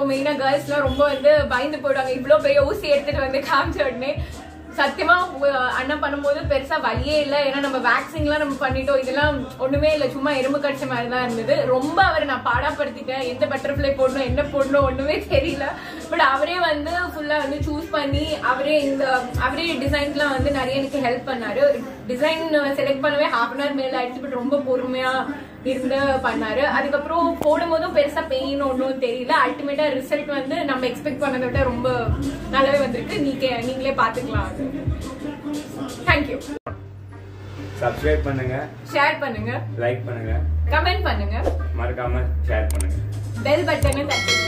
அதுவும் மெயினா கேர்ள்ஸ்லாம் ரொம்ப வந்து பயந்து போயிடுவாங்க இவ்வளோ பெரிய ஊசி எடுத்துட்டு வந்து காமிச்ச உடனே சத்தியமா உ- அண்ணன் பண்ணும்போது பெருசா வலியே இல்லை ஏன்னா நம்ம வேக்சின்லாம் நம்ம பண்ணிட்டோம் இதெல்லாம் ஒண்ணுமே இல்லை சும்மா எறும்பு கடிச்ச மாதிரி தான் இருந்தது ரொம்ப அவரை நான் பாடாப்படுத்திட்டேன் எந்த பட்டர்ஃப்ளை போடணும் என்ன போடணும் ஒண்ணுமே தெரியல பட் அவரே வந்து ஃபுல்லா வந்து சூஸ் பண்ணி அவரே இந்த அவரே டிசைன்ஸ்லாம் வந்து நிறைய எனக்கு ஹெல்ப் பண்ணாரு டிசைன் செலக்ட் பண்ணவே ஹாஃப் அன் ஹவர் மேல ஆயிடுச்சு பட் ரொம்ப பொறுமையா இருந்து பண்ணாரு அதுக்கப்புறம் போடும்போதும் பெருசா பெயின் ஒன்றும் தெரியல அல்டிமேட்டா ரிசல்ட் வந்து நம்ம எக்ஸ்பெக்ட் பண்ணதை விட ரொம்ப நல்லாவே வந்திருக்கு நீங்க நீங்களே பாத்துக்கலாம் அது தேங்க்யூ சப்ஸ்கிரைப் பண்ணுங்க ஷேர் பண்ணுங்க லைக் பண்ணுங்க கமெண்ட் பண்ணுங்க மறக்காம ஷேர் பண்ணுங்க பெல் பட்டனை தட்டுங்க